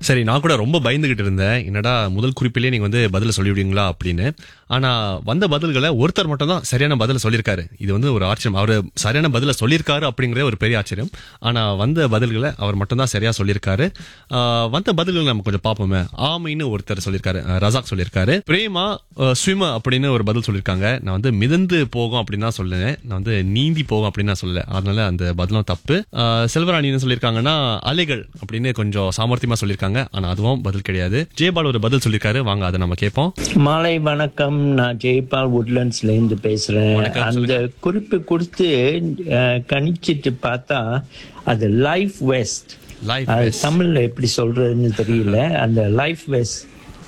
சரி நான் கூட ரொம்ப பயந்துகிட்டு இருந்தேன் என்னடா முதல் குறிப்பிலே நீங்க வந்து பதில சொல்லிவிடுவீங்களா அப்படின்னு ஆனா வந்த பதில்களை ஒருத்தர் மட்டும் தான் சரியான பதில சொல்லியிருக்காரு இது வந்து ஒரு ஆச்சரியம் அவர் சரியான பதில சொல்லியிருக்காரு அப்படிங்கறதே ஒரு பெரிய ஆச்சரியம் ஆனா வந்த பதில்களை அவர் மட்டும் தான் சரியா சொல்லியிருக்காரு ஆஹ் வந்த பதில்கள் நம்ம கொஞ்சம் பார்ப்போமே ஆமைன்னு ஒருத்தர் சொல்லியிருக்காரு அஹ் ரசாக் சொல்லியிருக்காரு பிரேமா ஸ்விம அப்படின்னு ஒரு பதில் சொல்லியிருக்காங்க நான் வந்து மிதந்து போகும் அப்படின்னு தான் சொல்லுவேன் நான் வந்து நீந்தி போகும் அப்படின்னு நான் சொல்லல அதனால அந்த பதிலும் தப்பு ஆஹ் செல்வராணி என்ன சொல்லியிருக்காங்கன்னா அலைகள் அப்படின்னு கொஞ்சம் சாமர்த்தியமா சொல்லியிருக்காங்க ஆனா அதுவும் பதில் கிடையாது ஜெயபால் ஒரு பதில் சொல்லியிருக்காரு வாங்க அதை நம்ம கேட்போம் மாலை வணக்கம் நான் ஜெய்பால் உட்லண்ட்ஸ்ல இருந்து பேசுறேன் அந்த குறிப்பு கொடுத்து அஹ், கணிச்சிட்டு பார்த்தா அது லைஃப் வெஸ்ட் லைஃப் அது தமிழ்ல எப்படி சொல்றதுன்னு தெரியல அந்த லைஃப் வெஸ்ட்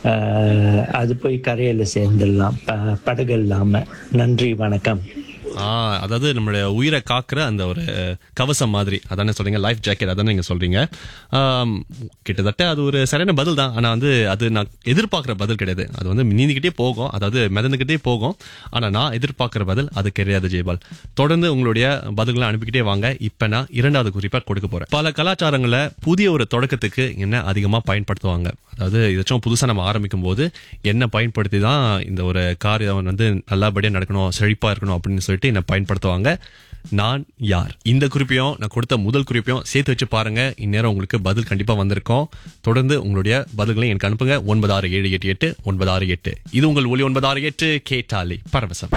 அது போய் கரையில சேர்ந்துடலாம் ப- படகு இல்லாம நன்றி வணக்கம் ஆ அதாவது நம்மளுடைய உயிரை காக்குற அந்த ஒரு கவசம் மாதிரி அதானே சொல்றீங்க லைஃப் ஜாக்கெட் அதானே நீங்க சொல்றீங்க ஆம், கிட்டத்தட்ட அது ஒரு சரியான பதில் தான் ஆனா வந்து அது நான் எதிர்பார்க்குற பதில் கிடையாது அது வந்து நீந்திக்கிட்டே போகும் அதாவது மிதந்துக்கிட்டே போகும் ஆனா நான் எதிர்பார்க்குற பதில் அது கிடையாது ஜெயபால் தொடர்ந்து உங்களுடைய பதில்களை அனுப்பிக்கிட்டே வாங்க இப்ப நான் இரண்டாவது குறிப்பா கொடுக்க போறேன் பல கலாச்சாரங்களை புதிய ஒரு தொடக்கத்துக்கு என்ன அதிகமா பயன்படுத்துவாங்க அதாவது ஏதாச்சும் புதுசா நம்ம ஆரம்பிக்கும் போது என்ன பயன்படுத்தி தான் இந்த ஒரு காரியம் வந்து நல்லபடியா நடக்கணும் செழிப்பா இருக்கணும் அப்படின்னு சொல்லிட்டு என்ன பயன்படுத்துவாங்க நான் யார் இந்த குறிப்பையும் நான் கொடுத்த முதல் குறிப்பையும் சேர்த்து வச்சு பாருங்க இந்நேரம் உங்களுக்கு பதில் கண்டிப்பா வந்திருக்கும் தொடர்ந்து உங்களுடைய பதில்களை எனக்கு அனுப்புங்க ஒன்பது ஆறு ஏழு எட்டு எட்டு ஒன்பது ஆறு எட்டு இது உங்கள் ஒலி ஒன்பது ஆறு எட்டு கேட்டாலி பரவசம்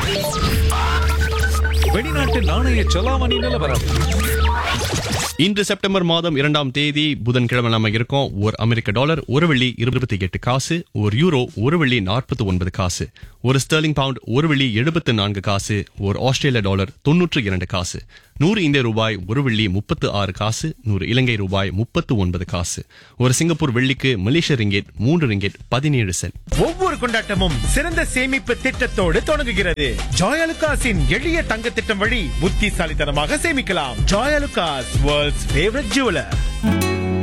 வெளிநாட்டு நாணய செலாவணி நிலவரம் இன்று செப்டம்பர் மாதம் இரண்டாம் தேதி புதன்கிழமை நம்ம இருக்கோம் ஒரு அமெரிக்க டாலர் ஒரு வெள்ளி இருபத்தி எட்டு காசு ஒரு யூரோ ஒரு வெள்ளி நாற்பத்தி ஒன்பது காசு ஒரு ஸ்டெர்லிங் பவுண்ட் ஒரு வெள்ளி எழுபத்து நான்கு காசு ஒரு ஆஸ்திரேலிய டாலர் தொன்னூற்று இரண்டு காசு நூறு இந்திய ரூபாய் ஒரு வெள்ளி முப்பத்து ஆறு காசு நூறு இலங்கை ரூபாய் முப்பத்து ஒன்பது காசு ஒரு சிங்கப்பூர் வெள்ளிக்கு மலேசிய ரிங்கெட் மூன்று ரிங்கெட் பதினேழு சென்ட் ஒவ்வொரு கொண்டாட்டமும் சிறந்த சேமிப்பு திட்டத்தோடு தொடங்குகிறது ஜாயலுகாஸின் எளிய தங்க திட்டம் வழி புத்திசாலித்தனமாக சேமிக்கலாம் ஜாயலுகாஸ் வேர்ல்ட்ஸ் ஃபேவரட் ஜுவலர்